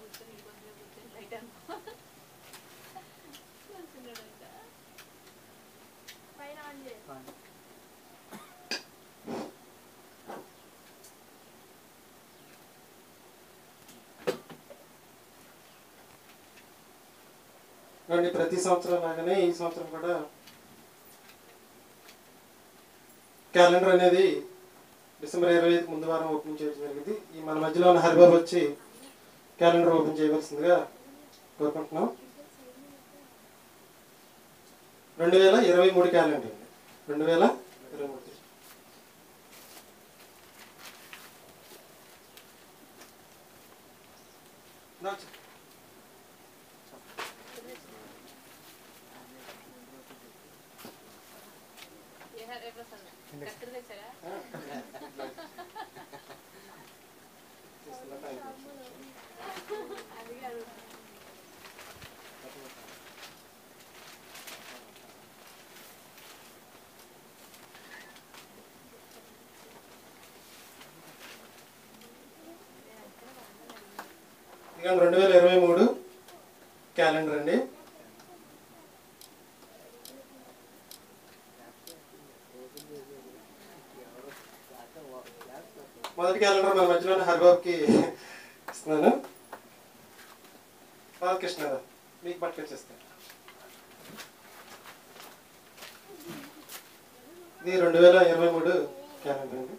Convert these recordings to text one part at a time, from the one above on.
కూర్చొని ఈ కొంచెం కూర్చొని లైట్ అనుకో కూర్చున్నాడు ఇంకా పైన ఆన్ చేయి చూడండి ప్రతి సంవత్సరం లాగానే ఈ సంవత్సరం కూడా క్యాలెండర్ అనేది డిసెంబర్ ఇరవై ఐదు ముందు వారం ఓపెన్ చేయడం జరిగింది ఈ మన మధ్యలో ఉన్న హరిబాబు వచ్చి క్యాలెండర్ ఓపెన్ చేయవలసిందిగా కోరుకుంటున్నాం రెండు వేల ఇరవై మూడు క్యాలెండర్ అండి రెండు వేల ఇరవై మూడు నా చెప్పు. ఏ హర్ ఏ ప్రసన్న కత్తిరి తెచ్చారా అది కాదు ఇక రెండు వేల ఇరవై మూడు క్యాలెండర్ అండి మొదటి క్యాలెండర్ మన మధ్యలోనే హరిబాబుకి ఇస్తున్నాను బాలకృష్ణ గారు, మీకు పట్టుకొచ్చేస్తాను ఇది రెండు వేల ఇరవై మూడు క్యాలెండర్ అండి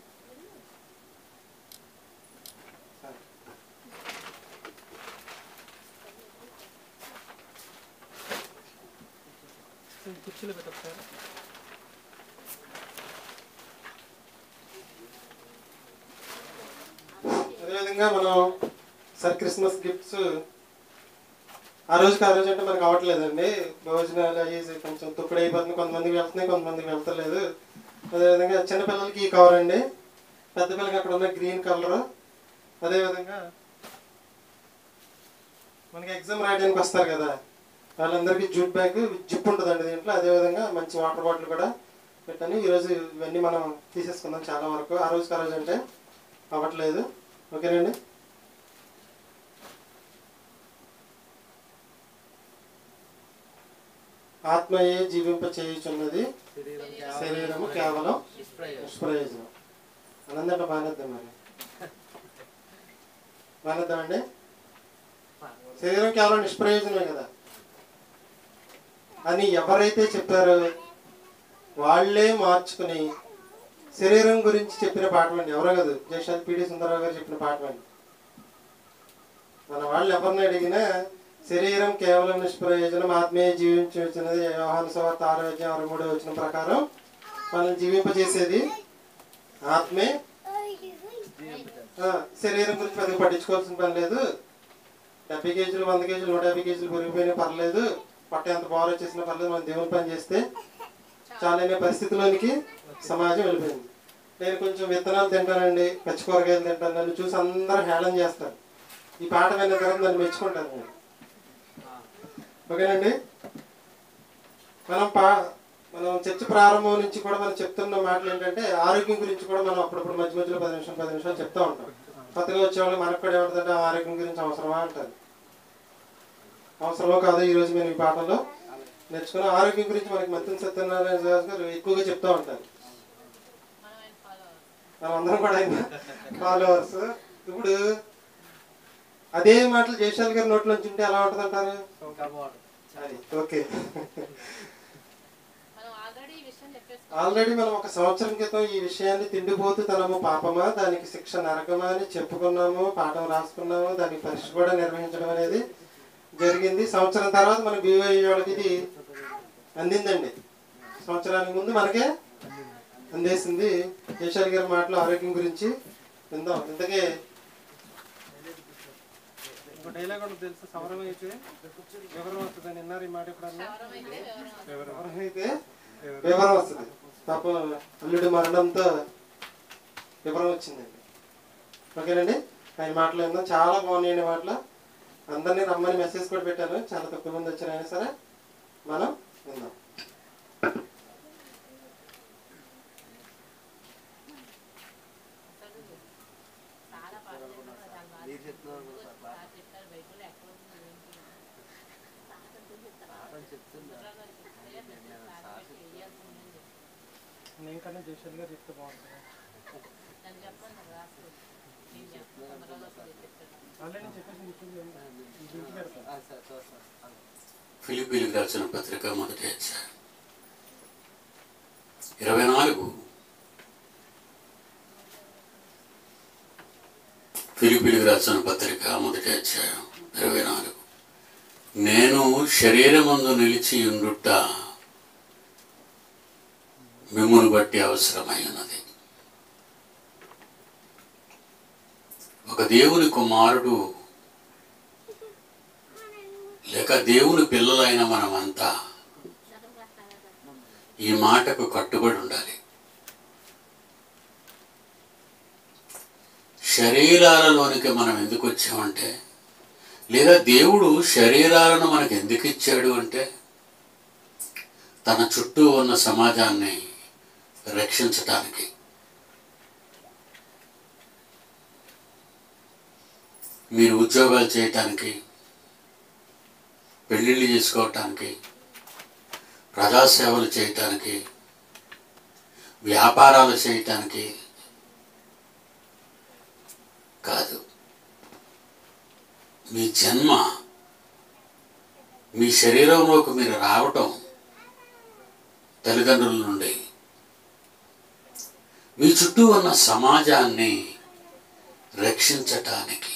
కుర్చీలో పెట్టొచ్చారు అదేవిధంగా మనం సార్ క్రిస్మస్ గిఫ్ట్స్ ఆ రోజుకి ఆ రోజు అంటే మనకు అవ్వట్లేదండి భోజనాలు అయ్యేసి కొంచెం తుప్పుడు అయిపోతుంది కొంతమందికి వెళ్తున్నాయి కొంతమందికి వెళ్తలేదు అదేవిధంగా చిన్నపిల్లలకి ఈ కవర్ అండి పెద్ద పిల్లలకి అక్కడ ఉన్న గ్రీన్ కలర్ అదేవిధంగా మనకి ఎగ్జామ్ రాయడానికి వస్తారు కదా వాళ్ళందరికీ జూట్ బ్యాగ్ జిప్ ఉంటుందండి దీంట్లో అదేవిధంగా మంచి వాటర్ బాటిల్ కూడా పెట్టాను ఈరోజు ఇవన్నీ మనం తీసేసుకుందాం చాలా వరకు ఆ రోజుకి ఆ రోజు అంటే అవ్వట్లేదు ఓకేనండి ఆత్మయే జీవింప చేయుచున్నది శరీరము కేవలం నిష్ప్రయోజనం అనందంటే మానేద్దాం మరి మానేద్దామండి శరీరం కేవలం నిష్ప్రయోజనమే కదా అని ఎవరైతే చెప్పారో వాళ్ళే మార్చుకుని శరీరం గురించి చెప్పిన పాటలండి ఎవరో కాదు జయశాంత్ పిడి సుందరరావు గారు చెప్పిన పాటలండి మన వాళ్ళు ఎవరిని అడిగినా శరీరం కేవలం నిష్ప్రయోజనం ఆత్మీయ జీవించున్నది వ్యవహార సవార్త ఆరోగ్యం అరవై మూడు వచ్చిన ప్రకారం మనల్ని జీవింపజేసేది ఆత్మే ఆ, శరీరం గురించి పెద్దగా పట్టించుకోవాల్సిన పని లేదు డెబ్బై కేజీలు వంద కేజీలు నూట యాభై కేజీలు పెరిగిపోయినా పర్లేదు పొట్ట ఎంత బాగా వచ్చేసినా పర్లేదు మనం దేవుని పని చేస్తే చాలనే పరిస్థితిలోనికి సమాజం వెళ్ళిపోయింది నేను కొంచెం విత్తనాలు తింటానండి పచ్చి కూరగాయలు తింటాను నన్ను చూసి అందరూ హేళన చేస్తారు ఈ పాట విన్న తర్వాత నన్ను మెచ్చుకుంటాను నేను ఓకేనండి మనం పా మనం చర్చ ప్రారంభం నుంచి కూడా మనం చెప్తున్న మాటలు ఏంటంటే ఆరోగ్యం గురించి కూడా మనం అప్పుడప్పుడు మధ్య మధ్యలో పది నిమిషాలు పది నిమిషాలు చెప్తా ఉంటాం కొత్తగా వచ్చేవాళ్ళు మనకు కూడా ఏమంటుందంటే ఆ ఆరోగ్యం గురించి అవసరమా అంటారు అవసరమో కాదో ఈ రోజు మేము ఈ పాటలో నేర్చుకున్న ఆరోగ్యం గురించి మనకి మంత్రి సత్యనారాయణ దాస్ గారు ఎక్కువగా చెప్తా ఉంటారు మనం ఆయన ఫాలో మనం అందరం కూడా ఆయన ఫాలోవర్స్ ఇప్పుడు అదే మాటలు జయశాల్ గారి నోట్లో నుంచి ఉంటే ఎలా ఉంటుంది అంటారు అది ఓకే మనం ఆల్రెడీ ఈ విషయం చెప్పేసి ఆల్రెడీ మనం ఒక సంవత్సరం క్రితం ఈ విషయాన్ని తిండిపోతూ తనము పాపమా దానికి శిక్ష నరకమా అని చెప్పుకున్నాము పాఠం రాసుకున్నాము దానికి పరీక్ష కూడా నిర్వహించడం అనేది జరిగింది సంవత్సరం తర్వాత మన బీవై వాళ్ళకి ఇది అందిందండి సంవత్సరానికి ముందు మనకే అందేసింది జయశాలి గారి మాటలు ఆరోగ్యం గురించి విందాం ఇంతకే ఇంకో డైలాగ్ కూడా తెలుసు సమరం అయితే వివరం వస్తుందని విన్నారు ఈ మాట ఎప్పుడన్నా ఎవరం అయితే ఎవరం వివరం వివరం అయితే వివరం వస్తుంది పాపం అల్లుడి మరణంతో వివరం వచ్చిందండి ఓకేనండి ఆయన మాటలు విందాం చాలా బాగున్నాయండి మాటలు అందరినీ రమ్మని మెసేజ్ కూడా పెట్టాను చాలా తక్కువ మంది వచ్చారు అయినా సరే మనం విందాం అసలు చాలా పాటలు చాలా బాగా చెప్తున్నాను సార్ చెప్పారు బైబిల్ ఎక్కడ ఉంది ఏంటి? పాఠం చెప్తున్నా గుర్రాలు గారు చెప్తారు, మెసేజ్ సార్ పెట్టి వేయాల్సి ఉందని చెప్పి. నేను కన్నా జయశాల్ గారు చెప్తే బాగుంటుంది నన్ను చెప్పండి నాకు రాసుకో నేను చెప్తాను చంద్రరావు గారు చెప్పారు ఆల్రెడీ నేను చెప్పేసి ఇప్పుడు ఇంటికి పెడతాను ఆ, సరే చూస్తాను అలాగే. ఫిలిపీలకు రాసిన పత్రిక మొదటి అధ్యాయం ఇరవై నాలుగు ఫిలిపీలకు రాసిన పత్రిక మొదటి అధ్యాయం ఇరవై నాలుగు నేను శరీరమందు నిలిచి ఉండుట మిమ్మును బట్టి అవసరమై ఉన్నది ఒక దేవుని కుమారుడు లేక దేవుని పిల్లలైన మనమంతా ఈ మాటకు కట్టుబడి ఉండాలి శరీరాలలోనికి మనం ఎందుకు వచ్చామంటే లేదా దేవుడు శరీరాలను మనకు ఎందుకు ఇచ్చాడు అంటే తన చుట్టూ ఉన్న సమాజాన్ని రక్షించటానికి మీరు ఉద్యోగాలు చేయటానికి పెళ్ళిళ్ళు చేసుకోవటానికి ప్రజాసేవలు చేయటానికి వ్యాపారాలు చేయటానికి కాదు మీ జన్మ మీ శరీరంలోకి మీరు రావటం తల్లిదండ్రుల నుండి మీ చుట్టూ ఉన్న సమాజాన్ని రక్షించటానికి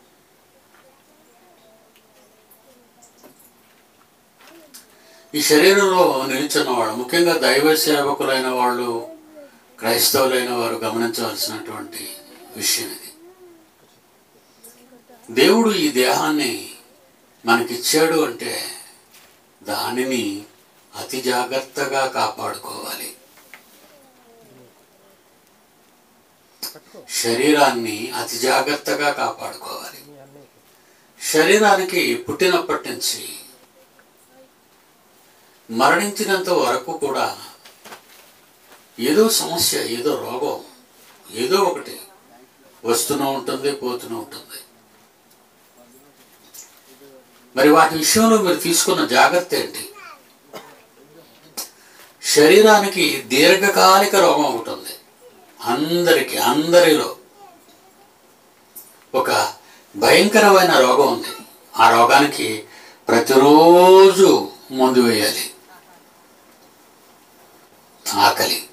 ఈ శరీరంలో నిలిచిన వాళ్ళు ముఖ్యంగా దైవ సేవకులైన వాళ్ళు క్రైస్తవులైన వారు గమనించవలసినటువంటి విషయం ఇది దేవుడు ఈ దేహాన్ని మనకిచ్చాడు అంటే దానిని అతి జాగ్రత్తగా కాపాడుకోవాలి శరీరాన్ని అతి జాగ్రత్తగా కాపాడుకోవాలి మీ అన్నయ్యకి శరీరానికి పుట్టినప్పటి నుంచి మరణించినంత వరకు కూడా ఏదో సమస్య ఏదో రోగం ఏదో ఒకటి వస్తూనే ఉంటుంది పోతూనే ఉంటుంది మరి వాటి విషయంలో మీరు తీసుకున్న జాగ్రత్త ఏంటి శరీరానికి దీర్ఘకాలిక రోగం ఒకటి ఉంది అందరికీ అందరిలో ఒక భయంకరమైన రోగం ఉంది ఆ రోగానికి ప్రతిరోజు మందు వేయాలి ఆకలి